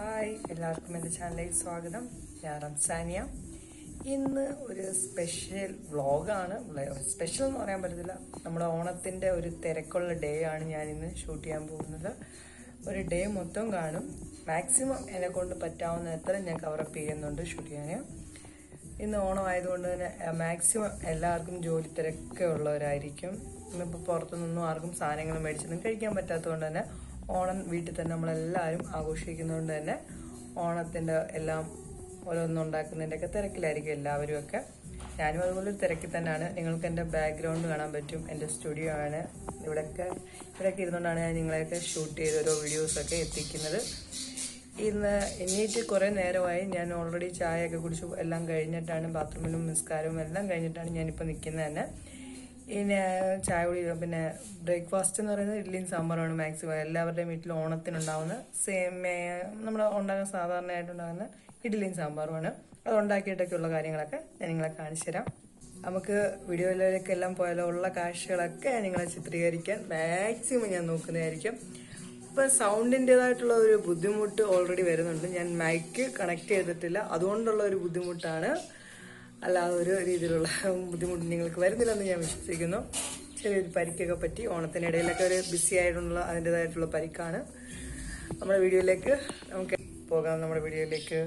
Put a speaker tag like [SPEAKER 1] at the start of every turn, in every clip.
[SPEAKER 1] hi എല്ലാവർക്കും എൻ്റെ ചാനലിലേക്ക് സ്വാഗതം ഞാൻ റംസാനിയ ഇന്ന് ഒരു സ്പെഷ്യൽ വ്ളോഗാണ് സ്പെഷ്യൽ എന്ന് പറയാൻ പറ്റത്തില്ല നമ്മുടെ ഓണത്തിൻ്റെ ഒരു തിരക്കുള്ള ഡേ ആണ് ഞാൻ ഇന്ന് ഷൂട്ട് ചെയ്യാൻ പോകുന്നത് ഒരു ഡേ മൊത്തം കാണും മാക്സിമം എന്നെ കൊണ്ട് പറ്റാവുന്ന എത്ര ഞാൻ കവറപ്പ് ചെയ്യുന്നുണ്ട് ഷൂട്ട് ചെയ്യാൻ ഇന്ന് ഓണം ആയതുകൊണ്ട് തന്നെ മാക്സിമം എല്ലാവർക്കും ജോലി തിരക്കെ ഉള്ളവരായിരിക്കും ഇന്നിപ്പോൾ പുറത്തുനിന്നും ആർക്കും സാധനങ്ങൾ മേടിച്ചൊന്നും കഴിക്കാൻ പറ്റാത്തതുകൊണ്ട് തന്നെ ഓണം വീട്ടിൽ തന്നെ നമ്മളെല്ലാവരും ആഘോഷിക്കുന്നതുകൊണ്ട് തന്നെ ഓണത്തിൻ്റെ എല്ലാം ഓരോന്നും ഉണ്ടാക്കുന്നതിൻ്റെയൊക്കെ തിരക്കിലായിരിക്കും എല്ലാവരും ഒക്കെ ഞാനും അതുപോലെ ഒരു തിരക്കിൽ തന്നെയാണ് നിങ്ങൾക്ക് എൻ്റെ ബാക്ക്ഗ്രൗണ്ട് കാണാൻ പറ്റും എൻ്റെ സ്റ്റുഡിയോ ആണ് ഇവിടെയൊക്കെ ഇവിടെയൊക്കെ ഇരുന്നുകൊണ്ടാണ് ഞാൻ നിങ്ങളെയൊക്കെ ഷൂട്ട് ചെയ്ത് ഓരോ വീഡിയോസൊക്കെ എത്തിക്കുന്നത് ഇന്ന് എണീറ്റ് കുറേ നേരമായി ഞാൻ ഓൾറെഡി ചായയൊക്കെ കുടിച്ചു എല്ലാം കഴിഞ്ഞിട്ടാണ് ബാത്റൂമിലും നിസ്കാരവും എല്ലാം കഴിഞ്ഞിട്ടാണ് ഞാനിപ്പോൾ നിൽക്കുന്നത് തന്നെ ഇനി ചായ കുടി പിന്നെ ബ്രേക്ക്ഫാസ്റ്റ് എന്ന് പറയുന്നത് ഇഡ്ഡലിയും സാമ്പാറുമാണ് മാക്സിമം എല്ലാവരുടെയും വീട്ടിൽ ഓണത്തിനുണ്ടാവുന്ന സെയിം നമ്മൾ ഉണ്ടാകുന്ന സാധാരണയായിട്ട് ഉണ്ടാകുന്ന ഇഡ്ഡലിയും സാമ്പാറുമാണ് അത് ഉണ്ടാക്കിയിട്ടൊക്കെയുള്ള കാര്യങ്ങളൊക്കെ ഞാൻ നിങ്ങളെ കാണിച്ചു തരാം നമുക്ക് വീഡിയോയിലേക്ക് എല്ലാം പോയാലോ ഉള്ള കാഴ്ചകളൊക്കെ ഞാൻ നിങ്ങളെ ചിത്രീകരിക്കാൻ മാക്സിമം ഞാൻ നോക്കുന്നതായിരിക്കും ഇപ്പൊ സൗണ്ടിൻ്റെതായിട്ടുള്ള ഒരു ബുദ്ധിമുട്ട് ഓൾറെഡി വരുന്നുണ്ട് ഞാൻ മൈക്ക് കണക്ട് ചെയ്തിട്ടില്ല അതുകൊണ്ടുള്ള ഒരു ബുദ്ധിമുട്ടാണ് അല്ലാതെ ഒരു രീതിയിലുള്ള ബുദ്ധിമുട്ട് നിങ്ങൾക്ക് വരുന്നില്ലെന്ന് ഞാൻ വിശ്വസിക്കുന്നു ചെറിയൊരു പരിക്കൊക്കെ പറ്റി ഓണത്തിനിടയിലൊക്കെ ഒരു ബിസി ആയിട്ടുള്ള അതിൻ്റെതായിട്ടുള്ള പരിക്കാണ് നമ്മുടെ വീഡിയോയിലേക്ക് നമുക്ക് പോകാം നമ്മുടെ വീഡിയോയിലേക്ക്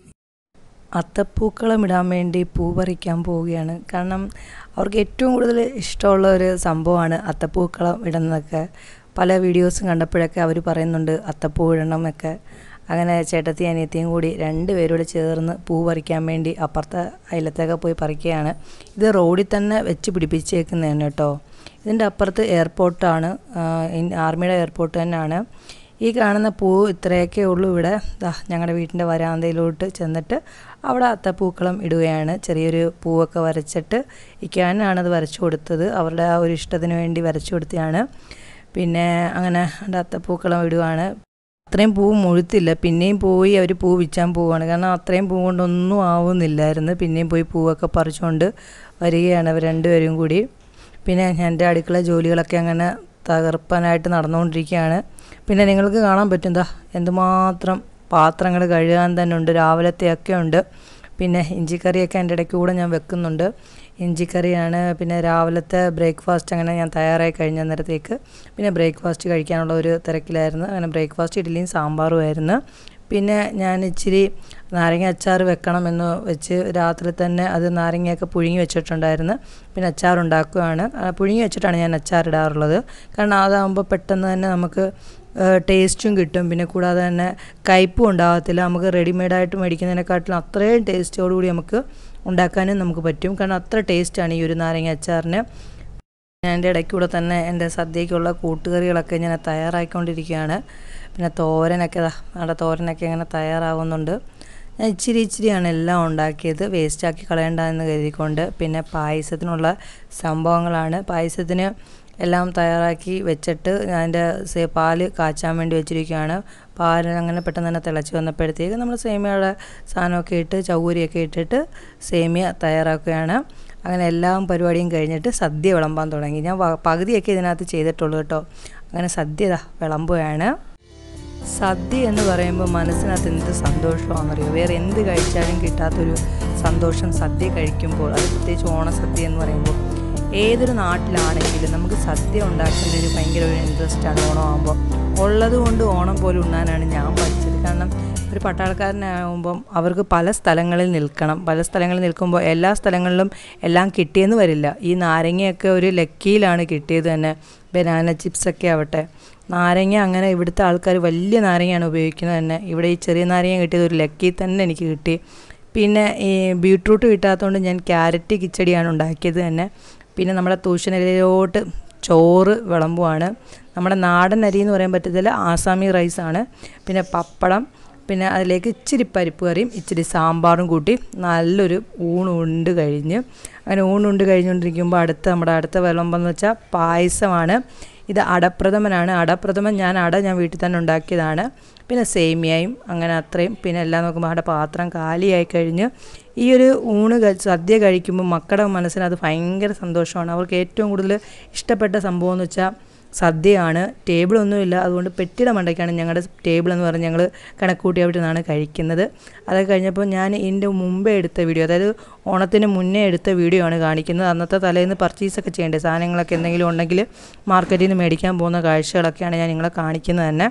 [SPEAKER 2] അത്തപ്പൂക്കളം ഇടാൻ വേണ്ടി പൂ പറിക്കാൻ പോവുകയാണ് കാരണം അവർക്ക് ഏറ്റവും കൂടുതൽ ഇഷ്ടമുള്ള ഒരു സംഭവമാണ് അത്തപ്പൂക്കളം ഇടുന്നതൊക്കെ പല വീഡിയോസും കണ്ടപ്പോഴൊക്കെ അവർ പറയുന്നുണ്ട് അത്തപ്പൂ ഇടണം എന്നൊക്കെ അങ്ങനെ ചേട്ടത്തി അനിയത്തിയും കൂടി രണ്ടുപേരോട് ചേർന്ന് പൂ പറിക്കാൻ വേണ്ടി അപ്പുറത്തെ അയലത്തൊക്കെ പോയി പറിക്കുകയാണ് ഇത് റോഡിൽ തന്നെ വെച്ച് പിടിപ്പിച്ചേക്കുന്നതാണ് കേട്ടോ ഇതിൻ്റെ അപ്പുറത്ത് എയർപോർട്ടാണ് ആർമിയുടെ എയർപോർട്ട് തന്നെയാണ് ഈ കാണുന്ന പൂ ഇത്രയൊക്കെ ഉള്ളൂ ഇവിടെ ദാ ഞങ്ങളുടെ വീട്ടിൻ്റെ വരാന്തയിലോട്ട് ചെന്നിട്ട് അവിടെ അത്തപ്പൂക്കളം ഇടുകയാണ് ചെറിയൊരു പൂവൊക്കെ വരച്ചിട്ട് ഇക്കാനാണ് അത് വരച്ചു കൊടുത്തത് അവരുടെ ആ ഒരു ഇഷ്ടത്തിന് വേണ്ടി വരച്ചു കൊടുത്തതാണ് പിന്നെ അങ്ങനെ അവിടെ അത്തപ്പൂക്കളം ഇടുകയാണ് അത്രയും പൂ മുഴുത്തില്ല പിന്നെയും പോയി അവർ പൂ വിൽക്കാൻ പോവുകയാണ് കാരണം അത്രയും പൂ കൊണ്ടൊന്നും ആവുന്നില്ലായിരുന്നു പിന്നെയും പോയി പൂവൊക്കെ പറിച്ചുകൊണ്ട് വരികയാണ് അവർ രണ്ടുപേരും കൂടി പിന്നെ എൻ്റെ അടുക്കള ജോലികളൊക്കെ അങ്ങനെ തകർപ്പനായിട്ട് നടന്നുകൊണ്ടിരിക്കുകയാണ് പിന്നെ നിങ്ങൾക്ക് കാണാൻ പറ്റും എന്താ എന്തുമാത്രം പാത്രങ്ങൾ കഴുകാൻ തന്നെ ഉണ്ട് രാവിലത്തെയൊക്കെ ഉണ്ട് പിന്നെ ഇഞ്ചിക്കറിയൊക്കെ എൻ്റെ ഇടയ്ക്ക് കൂടെ ഞാൻ വെക്കുന്നുണ്ട് ഇഞ്ചിക്കറിയാണ് പിന്നെ രാവിലത്തെ ബ്രേക്ക്ഫാസ്റ്റ് അങ്ങനെ ഞാൻ തയ്യാറായി കഴിഞ്ഞ നേരത്തേക്ക് പിന്നെ ബ്രേക്ക്ഫാസ്റ്റ് കഴിക്കാനുള്ള ഒരു തിരക്കിലായിരുന്നു അങ്ങനെ ബ്രേക്ക്ഫാസ്റ്റ് ഇഡ്ഡലിയും സാമ്പാറുമായിരുന്നു പിന്നെ ഞാൻ ഇച്ചിരി നാരങ്ങ അച്ചാർ വെക്കണം എന്ന് വെച്ച് രാത്രി തന്നെ അത് നാരങ്ങയൊക്കെ പുഴുങ്ങി വെച്ചിട്ടുണ്ടായിരുന്നു പിന്നെ അച്ചാർ ഉണ്ടാക്കുകയാണ് പുഴുങ്ങി വെച്ചിട്ടാണ് ഞാൻ അച്ചാർ ഇടാറുള്ളത് കാരണം അതാകുമ്പോൾ പെട്ടെന്ന് തന്നെ നമുക്ക് ടേസ്റ്റും കിട്ടും പിന്നെ കൂടാതെ തന്നെ കയ്പും ഉണ്ടാകത്തില്ല നമുക്ക് റെഡിമെയ്ഡായിട്ട് മേടിക്കുന്നതിനെക്കാട്ടിലും അത്രയും ടേസ്റ്റോടുകൂടി നമുക്ക് ഉണ്ടാക്കാനും നമുക്ക് പറ്റും കാരണം അത്ര ടേസ്റ്റാണ് ഈ ഒരു നാരങ്ങ അച്ചാറിന് ഞാൻ എൻ്റെ ഇടയ്ക്കൂടെ തന്നെ എൻ്റെ സദ്യയ്ക്കുള്ള കൂട്ടുകറികളൊക്കെ ഇങ്ങനെ തയ്യാറായിക്കൊണ്ടിരിക്കുകയാണ് പിന്നെ തോരനൊക്കെ അവിടെ തോരനൊക്കെ ഇങ്ങനെ തയ്യാറാവുന്നുണ്ട് ഞാൻ ഇച്ചിരി ഇച്ചിരിയാണ് എല്ലാം ഉണ്ടാക്കിയത് വേസ്റ്റാക്കി കളയണ്ട എന്ന് കരുതിക്കൊണ്ട് പിന്നെ പായസത്തിനുള്ള സംഭവങ്ങളാണ് പായസത്തിന് എല്ലാം തയ്യാറാക്കി വെച്ചിട്ട് അതിൻ്റെ പാല് കാച്ചാൻ വേണ്ടി വെച്ചിരിക്കുകയാണ് പാൽ അങ്ങനെ പെട്ടെന്ന് തന്നെ തിളച്ച് വന്നപ്പോഴത്തേക്ക് നമ്മൾ സേമിയയുടെ സാധനമൊക്കെ ഇട്ട് ചൗരിയൊക്കെ ഇട്ടിട്ട് സേമിയ തയ്യാറാക്കുകയാണ് അങ്ങനെ എല്ലാം പരിപാടിയും കഴിഞ്ഞിട്ട് സദ്യ വിളമ്പാൻ തുടങ്ങി ഞാൻ പകുതിയൊക്കെ ഇതിനകത്ത് ചെയ്തിട്ടുള്ളൂ കേട്ടോ അങ്ങനെ സദ്യ വിളമ്പുകയാണ് സദ്യ എന്ന് പറയുമ്പോൾ മനസ്സിനകത്ത് എന്ത് സന്തോഷമാണെന്നറിയോ വേറെ എന്ത് കഴിച്ചാലും കിട്ടാത്തൊരു സന്തോഷം സദ്യ കഴിക്കുമ്പോൾ അത് പ്രത്യേകിച്ച് ഓണസദ്യ എന്ന് പറയുമ്പോൾ ഏതൊരു നാട്ടിലാണെങ്കിലും നമുക്ക് സദ്യ ഉണ്ടാക്കുന്നതിൽ ഭയങ്കര ഒരു ഇൻട്രസ്റ്റാണ് ഓണമാകുമ്പോൾ ഉള്ളത് കൊണ്ട് ഓണം പോലെ ഉണ്ണാനാണ് ഞാൻ പഠിച്ചത് കാരണം ഒരു പട്ടാളക്കാരനാകുമ്പം അവർക്ക് പല സ്ഥലങ്ങളിൽ നിൽക്കണം പല സ്ഥലങ്ങളിൽ നിൽക്കുമ്പോൾ എല്ലാ സ്ഥലങ്ങളിലും എല്ലാം കിട്ടിയെന്ന് വരില്ല ഈ നാരങ്ങയൊക്കെ ഒരു ലക്കിയിലാണ് കിട്ടിയത് തന്നെ ബനാന ചിപ്സൊക്കെ ആവട്ടെ നാരങ്ങ അങ്ങനെ ഇവിടുത്തെ ആൾക്കാർ വലിയ നാരങ്ങയാണ് ഉപയോഗിക്കുന്നത് തന്നെ ഇവിടെ ഈ ചെറിയ നാരങ്ങ കിട്ടിയത് ഒരു ലക്കി തന്നെ എനിക്ക് കിട്ടി പിന്നെ ഈ ബീട്രൂട്ട് കിട്ടാത്തതുകൊണ്ട് ഞാൻ ക്യാരറ്റ് കിച്ചടിയാണ് ഉണ്ടാക്കിയത് തന്നെ പിന്നെ നമ്മുടെ തൂഷനിലയിലോട്ട് ചോറ് വിളമ്പുവാണ് നമ്മുടെ നാടൻ അരി എന്ന് പറയാൻ പറ്റത്തില്ല ആസാമി റൈസാണ് പിന്നെ പപ്പടം പിന്നെ അതിലേക്ക് ഇച്ചിരി പരിപ്പ് കറിയും ഇച്ചിരി സാമ്പാറും കൂട്ടി നല്ലൊരു ഊണുണ്ട് കഴിഞ്ഞ് അങ്ങനെ ഊണുണ്ട് കഴിഞ്ഞുകൊണ്ടിരിക്കുമ്പോൾ അടുത്ത നമ്മുടെ അടുത്ത വിളമ്പെന്ന് വെച്ചാൽ പായസമാണ് ഇത് അടപ്രഥമനാണ് അടപ്രഥമൻ ഞാൻ അട ഞാൻ വീട്ടിൽ തന്നെ ഉണ്ടാക്കിയതാണ് പിന്നെ സേമിയയും അങ്ങനെ അത്രയും പിന്നെ എല്ലാം നോക്കുമ്പോൾ അവിടെ പാത്രം കാലിയായി കഴിഞ്ഞ് ഈ ഒരു ഊണ് സദ്യ കഴിക്കുമ്പോൾ മക്കളുടെ മനസ്സിന് അത് ഭയങ്കര സന്തോഷമാണ് അവർക്ക് ഏറ്റവും കൂടുതൽ ഇഷ്ടപ്പെട്ട സംഭവം എന്ന് വെച്ചാൽ സദ്യയാണ് ടേബിളൊന്നുമില്ല അതുകൊണ്ട് പെട്ടിയുടെ മണ്ടയ്ക്കാണ് ഞങ്ങളുടെ ടേബിൾ എന്ന് പറഞ്ഞ് ഞങ്ങൾ കണക്കൂട്ടി അവിടെ നിന്നാണ് കഴിക്കുന്നത് അതൊക്കെ കഴിഞ്ഞപ്പോൾ ഞാൻ ഇതിൻ്റെ മുമ്പേ എടുത്ത വീഡിയോ അതായത് ഓണത്തിന് മുന്നേ എടുത്ത വീഡിയോ ആണ് കാണിക്കുന്നത് അന്നത്തെ തലേന്ന് പർച്ചേസൊക്കെ ചെയ്യേണ്ടത് സാധനങ്ങളൊക്കെ എന്തെങ്കിലും ഉണ്ടെങ്കിൽ മാർക്കറ്റിൽ നിന്ന് മേടിക്കാൻ പോകുന്ന കാഴ്ചകളൊക്കെയാണ് ഞാൻ നിങ്ങളെ കാണിക്കുന്നത് തന്നെ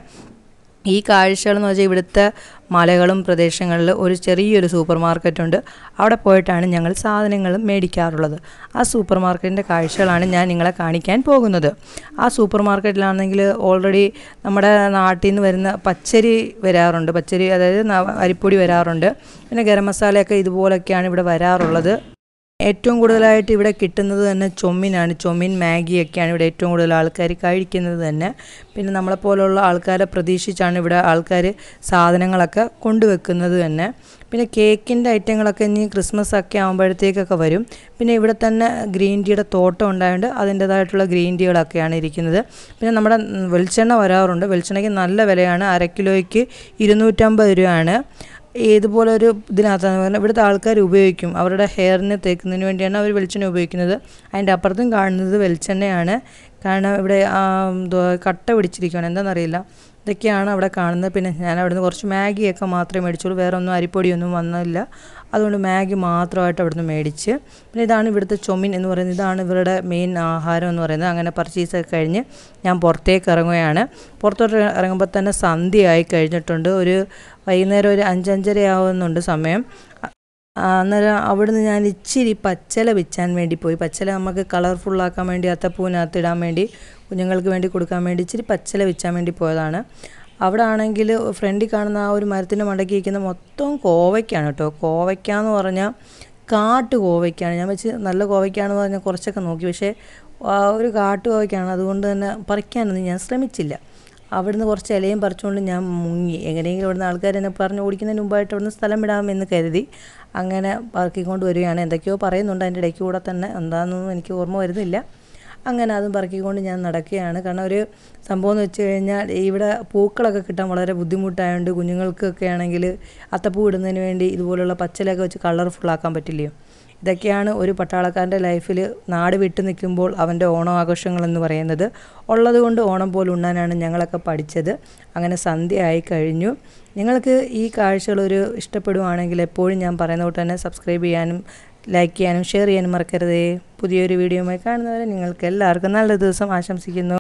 [SPEAKER 2] ഈ കാഴ്ചകൾ എന്ന് വെച്ചാൽ ഇവിടുത്തെ മലകളും പ്രദേശങ്ങളിൽ ഒരു ചെറിയൊരു സൂപ്പർ മാർക്കറ്റ് ഉണ്ട് അവിടെ പോയിട്ടാണ് ഞങ്ങൾ സാധനങ്ങൾ മേടിക്കാറുള്ളത് ആ സൂപ്പർ മാർക്കറ്റിൻ്റെ കാഴ്ചകളാണ് ഞാൻ നിങ്ങളെ കാണിക്കാൻ പോകുന്നത് ആ സൂപ്പർ മാർക്കറ്റിലാണെങ്കിൽ ഓൾറെഡി നമ്മുടെ നാട്ടിൽ നിന്ന് വരുന്ന പച്ചരി വരാറുണ്ട് പച്ചരി അതായത് നവ- അരിപ്പൊടി വരാറുണ്ട് പിന്നെ ഗരം മസാലയൊക്കെ ഇതുപോലൊക്കെയാണ് ഇവിടെ വരാറുള്ളത് ഏറ്റവും കൂടുതലായിട്ട് ഇവിടെ കിട്ടുന്നത് തന്നെ ചൊമ്മിനാണ് ചൊമ്മിൻ മാഗിയൊക്കെയാണ് ഇവിടെ ഏറ്റവും കൂടുതൽ ആൾക്കാർ കഴിക്കുന്നത് തന്നെ പിന്നെ നമ്മളെപ്പോലുള്ള ആൾക്കാരെ പ്രതീക്ഷിച്ചാണ് ഇവിടെ ആൾക്കാർ സാധനങ്ങളൊക്കെ കൊണ്ടുവെക്കുന്നത് തന്നെ പിന്നെ കേക്കിൻ്റെ ഐറ്റങ്ങളൊക്കെ ഇനി ക്രിസ്മസ് ഒക്കെ ആകുമ്പോഴത്തേക്കൊക്കെ വരും പിന്നെ ഇവിടെ തന്നെ ഗ്രീൻ ടീയുടെ തോട്ടം ഉണ്ടായതുകൊണ്ട് അതിൻ്റേതായിട്ടുള്ള ഗ്രീൻ ടീകളൊക്കെയാണ് ഇരിക്കുന്നത് പിന്നെ നമ്മുടെ ഉം, വെളിച്ചെണ്ണ വരാറുണ്ട് വെളിച്ചെണ്ണയ്ക്ക് നല്ല വിലയാണ് അര കിലോയ്ക്ക് ഇരുന്നൂറ്റമ്പത് രൂപയാണ് ഇതുപോലെ ഒരു ഇതിനകത്താണ് പറഞ്ഞാൽ ഇവിടുത്തെ ആൾക്കാർ ഉപയോഗിക്കും അവരുടെ ഹെയറിന് തേക്കുന്നതിന് വേണ്ടിയാണ് അവർ വെളിച്ചെണ്ണ ഉപയോഗിക്കുന്നത് അതിൻ്റെ അപ്പുറത്തും കാണുന്നത് വെളിച്ചെണ്ണയാണ് കാരണം ഇവിടെ ആ, എന്തുവാ കട്ട പിടിച്ചിരിക്കുകയാണ് എന്താണെന്നറിയില്ല ഇതൊക്കെയാണ് അവിടെ കാണുന്നത് പിന്നെ ഞാൻ അവിടുന്ന് കുറച്ച് മാഗിയൊക്കെ മാത്രമേ മേടിച്ചുള്ളൂ വേറെ ഒന്നും അരിപ്പൊടിയൊന്നും വന്നില്ല അതുകൊണ്ട് മാഗി മാത്രമായിട്ട് അവിടുന്ന് മേടിച്ച് പിന്നെ ഇതാണ് ഇവിടുത്തെ ചൊമിൻ എന്ന് പറയുന്നത് ഇതാണ് ഇവരുടെ മെയിൻ ആഹാരം എന്ന് പറയുന്നത് അങ്ങനെ പർച്ചേസ് ഒക്കെ കഴിഞ്ഞ് ഞാൻ പുറത്തേക്ക് ഇറങ്ങുകയാണ് പുറത്തോട്ട് ഇറങ്ങുമ്പോൾ തന്നെ സന്ധ്യയായി കഴിഞ്ഞിട്ടുണ്ട് ഒരു വൈകുന്നേരം ഒരു അഞ്ചഞ്ചര ആവുന്നുണ്ട് സമയം അ- അന്നേരം അവിടുന്ന് ഞാൻ ഇച്ചിരി പച്ചല വിൽക്കാൻ വേണ്ടി പോയി പച്ചല നമുക്ക് കളർഫുള്ളാക്കാൻ വേണ്ടി അത്തപ്പൂവിനകത്ത് ഇടാൻ വേണ്ടി കുഞ്ഞുങ്ങൾക്ക് വേണ്ടി കൊടുക്കാൻ വേണ്ടി ഇച്ചിരി പച്ചല വിൽക്കാൻ വേണ്ടി പോയതാണ് അവിടെ ആണെങ്കിൽ ഫ്രണ്ടിൽ കാണുന്ന ആ ഒരു മരത്തിൻ്റെ മണ്ടയ്ക്ക് ഇരിക്കുന്ന മൊത്തം കോവയ്ക്കാണ് കേട്ടോ കോവയ്ക്ക എന്ന് പറഞ്ഞാൽ കാട്ടു കോവയ്ക്കാണ് ഞാൻ വെച്ച് നല്ല കോവയ്ക്കാണെന്ന് പറഞ്ഞാൽ കുറച്ചൊക്കെ നോക്കി പക്ഷേ ആ ഒരു കാട്ടു കോവയ്ക്കാണ് അതുകൊണ്ട് തന്നെ പറിക്കാനൊന്നും ഞാൻ ശ്രമിച്ചില്ല അവിടുന്ന് കുറച്ച് ഇലയും പറിച്ചുകൊണ്ട് ഞാൻ മുങ്ങി എങ്ങനെയെങ്കിലും ഇവിടുന്ന് ആൾക്കാർ എന്നെ പറഞ്ഞ് ഓടിക്കുന്നതിന് മുമ്പായിട്ട് അവിടുന്ന് സ്ഥലം വിടാമെന്ന് കരുതി അങ്ങനെ പറക്കിക്കൊണ്ട് വരികയാണ് എന്തൊക്കെയോ പറയുന്നുണ്ട് അതിൻ്റെ ഇടയ്ക്ക് കൂടെ തന്നെ എന്താണെന്നൊന്നും എനിക്ക് ഓർമ്മ വരുന്നില്ല അങ്ങനെ അതും പറക്കിക്കൊണ്ട് ഞാൻ നടക്കുകയാണ് കാരണം ഒരു സംഭവം എന്ന് വെച്ച് കഴിഞ്ഞാൽ ഇവിടെ പൂക്കളൊക്കെ കിട്ടാൻ വളരെ ബുദ്ധിമുട്ടായതുകൊണ്ട് കുഞ്ഞുങ്ങൾക്കൊക്കെ ആണെങ്കിൽ അത്തപ്പൂ ഇടുന്നതിന് വേണ്ടി ഇതുപോലുള്ള പച്ചിലൊക്കെ വെച്ച് കളർഫുള്ളാക്കാൻ പറ്റില്ലയോ ഇതൊക്കെയാണ് ഒരു പട്ടാളക്കാരൻ്റെ ലൈഫിൽ നാട് വിട്ടു നിൽക്കുമ്പോൾ അവൻ്റെ ഓണം ആഘോഷങ്ങൾ എന്ന് പറയുന്നത് ഉള്ളതുകൊണ്ട് ഓണം പോലെ ഉണ്ണാനാണ് ഞങ്ങളൊക്കെ പഠിച്ചത് അങ്ങനെ സന്ധ്യ ആയി കഴിഞ്ഞു നിങ്ങൾക്ക് ഈ കാഴ്ചകൾ ഒരു ഇഷ്ടപ്പെടുവാണെങ്കിൽ എപ്പോഴും ഞാൻ പറയുന്ന കൊണ്ട് തന്നെ സബ്സ്ക്രൈബ് ചെയ്യാനും ലൈക്ക് ചെയ്യാനും ഷെയർ ചെയ്യാനും മറക്കരുതേ പുതിയൊരു വീഡിയോയുമായി കാണുന്നവരെ നിങ്ങൾക്ക് എല്ലാവർക്കും നല്ല ദിവസം ആശംസിക്കുന്നു